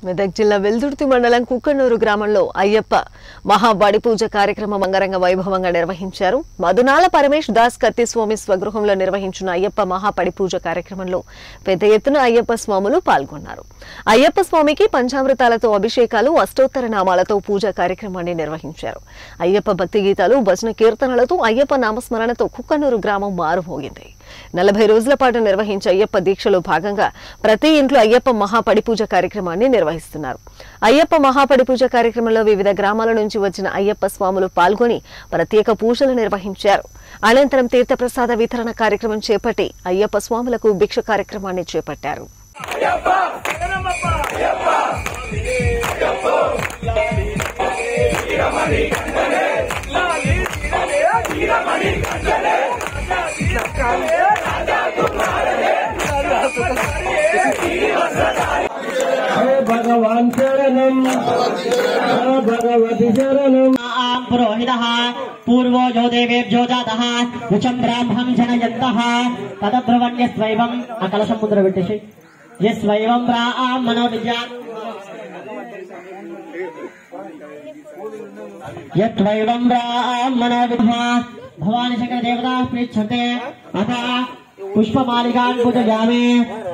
మెదక్ జిల్లా వెల్దుర్తి మండలం కుక్కనూరు గ్రామంలో అయ్యప్ప మహాబడి పూజ కార్యక్రమం అంగరంగ వైభవంగా నిర్వహించారు మధునాల పరమేష్ దాస్ కత్తిస్వామి స్వగృహంలో నిర్వహించిన అయ్యప్ప మహాపడి పూజ కార్యక్రమంలో పెద్ద ఎత్తున అయ్యప్ప స్వాములు పాల్గొన్నారు అయ్యప్ప స్వామికి పంచామృతాలతో అభిషేకాలు అష్టోత్తర నామాలతో పూజ కార్యక్రమాన్ని నిర్వహించారు అయ్యప్ప భక్తి గీతాలు భజన కీర్తనలతో అయ్యప్ప నామస్మరణతో కుక్కనూరు గ్రామం మారుమోగింది నలభై రోజుల పాటు నిర్వహించే అయ్యప్ప దీక్షలో భాగంగా ప్రతి ఇంట్లో అయ్యప్ప మహాపడి పూజ కార్యక్రమాన్ని నిర్వహిస్తున్నారు అయ్యప్ప మహాపడి పూజ కార్యక్రమంలో వివిధ గ్రామాల నుంచి వచ్చిన అయ్యప్ప స్వాములు పాల్గొని ప్రత్యేక పూజలు నిర్వహించారు అనంతరం తీర్థప్రసాద వితరణ కార్యక్రమం చేపట్టి అయ్యప్ప స్వాములకు భిక్ష కార్యక్రమాన్ని చేపట్టారు हे भगवान शरणम हे भगवती शरणम आं पुरोहितः पूर्वो यो देवेभ्यो जातः रुचं ब्राह्मं जनयन्तः तदब्रवण्यस्वैवम् अकलसमुद्र विट्टिषि यस्वैवं ब्राह्मणो विद्यात् यत्वैवं ब्राह्मणो विद्मा भवानि सकलदेवताः पृच्छन्ते अतः पुष्पमालिकान् पूजयामि